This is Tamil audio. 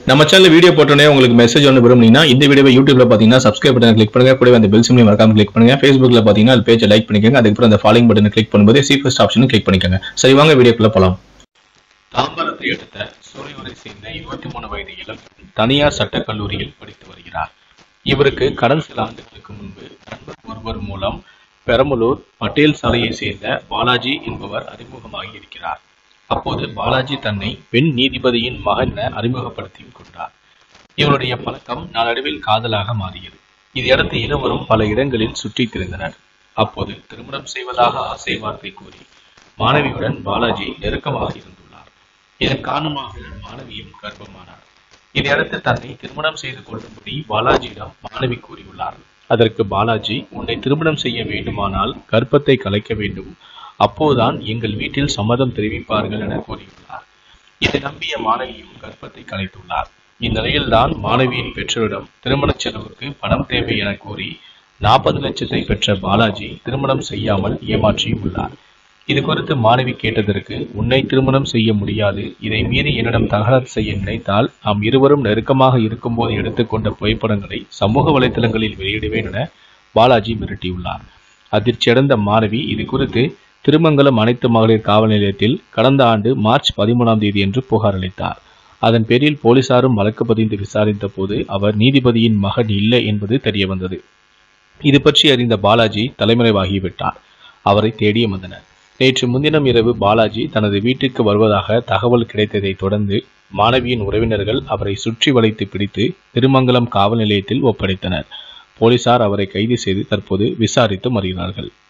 நம்ம சேனல் வீடியோ போட்டோன்னே உங்களுக்கு மெசேஜ் ஒன்று விரும்புனீங்கன்னா இந்த வீடியோவை யூடியூப்ல பார்த்தீங்கன்னா சப்ஸ்கிரைப் பட்டன் கிளிக் பண்ணுங்க கூடவே அந்த பெல் சிம்லையும் மறக்காம கிளிக் பண்ணுங்க ஃபேஸ்புக்ல பார்த்தீங்கன்னா அது பேஜை லைக் பண்ணிக்கோங்க அதுக்கப்புறம் அந்த ஃபாலோயிங் பட்டனை கிளிக் பண்ணும்போது சி ஃபர்ஸ்ட் ஆப்ஷனும் கிளிக் பண்ணிக்கோங்க சரி வாங்க வீடியோக்குள்ள போலாம் தாம்பரத்தை அடுத்த சூரியவரை சேர்ந்த இருபத்தி மூணு வயது இளம் தனியார் சட்டக் கல்லூரியில் படித்து வருகிறார் இவருக்கு கடந்த சில ஆண்டுகளுக்கு முன்பு நண்பர் ஒருவர் மூலம் பெரம்பலூர் பட்டேல் சாலையை சேர்ந்த பாலாஜி என்பவர் அறிமுகமாகி இருக்கிறார் அப்போது பாலாஜி தன்னை பெண் நீதிபதியின் மகன் என அறிமுகப்படுத்திக் கொண்டார் இவருடைய பழக்கம் நாளடைவில் காதலாக மாறியது இதையடுத்து இருவரும் பல இடங்களில் சுற்றித் திரிந்தனர் அப்போது திருமணம் செய்வதாக ஆசை வார்த்தை கூறி மாணவியுடன் பாலாஜி நெருக்கமாக இருந்துள்ளார் இதன் காரணமாக மாணவியும் கர்ப்பமானார் இதையடுத்து தன்னை திருமணம் செய்து கொள்ளும்படி பாலாஜியிடம் மாணவி கூறியுள்ளார் அதற்கு பாலாஜி உன்னை திருமணம் செய்ய வேண்டுமானால் கர்ப்பத்தை கலைக்க வேண்டும் அப்போதுதான் எங்கள் வீட்டில் சம்மதம் தெரிவிப்பார்கள் என கூறியுள்ளார் இதை நம்பிய மாணவியும் கர்ப்பத்தை கலைத்துள்ளார் இந்நிலையில்தான் மாணவியின் பெற்றோரிடம் திருமண செலவுக்கு பணம் தேவை என கூறி நாற்பது லட்சத்தை பெற்ற பாலாஜி திருமணம் செய்யாமல் ஏமாற்றியுள்ளார் இது குறித்து மாணவி கேட்டதற்கு உன்னை திருமணம் செய்ய முடியாது இதை மீறி என்னிடம் தகராறு செய்ய நினைத்தால் நாம் இருவரும் நெருக்கமாக இருக்கும்போது எடுத்துக்கொண்ட புகைப்படங்களை சமூக வலைதளங்களில் வெளியிடுவேன் என பாலாஜி மிரட்டியுள்ளார் அதிர்ச்சியடைந்த மாணவி இது குறித்து திருமங்கலம் அனைத்து மகளிர் காவல் நிலையத்தில் கடந்த ஆண்டு மார்ச் பதிமூணாம் தேதி என்று புகார் அளித்தார் அதன் பேரில் போலீசாரும் வழக்கு பதிந்து விசாரித்த போது அவர் நீதிபதியின் மகன் இல்லை என்பது தெரியவந்தது இது பற்றி அறிந்த பாலாஜி தலைமறைவாகிவிட்டார் அவரை தேடிய வந்தனர் நேற்று முன்தினம் இரவு பாலாஜி தனது வீட்டுக்கு வருவதாக தகவல் கிடைத்ததை தொடர்ந்து மாணவியின் உறவினர்கள் அவரை சுற்றி வளைத்து பிடித்து திருமங்கலம் காவல் நிலையத்தில் ஒப்படைத்தனர் போலீசார் அவரை கைது செய்து தற்போது விசாரித்து வருகிறார்கள்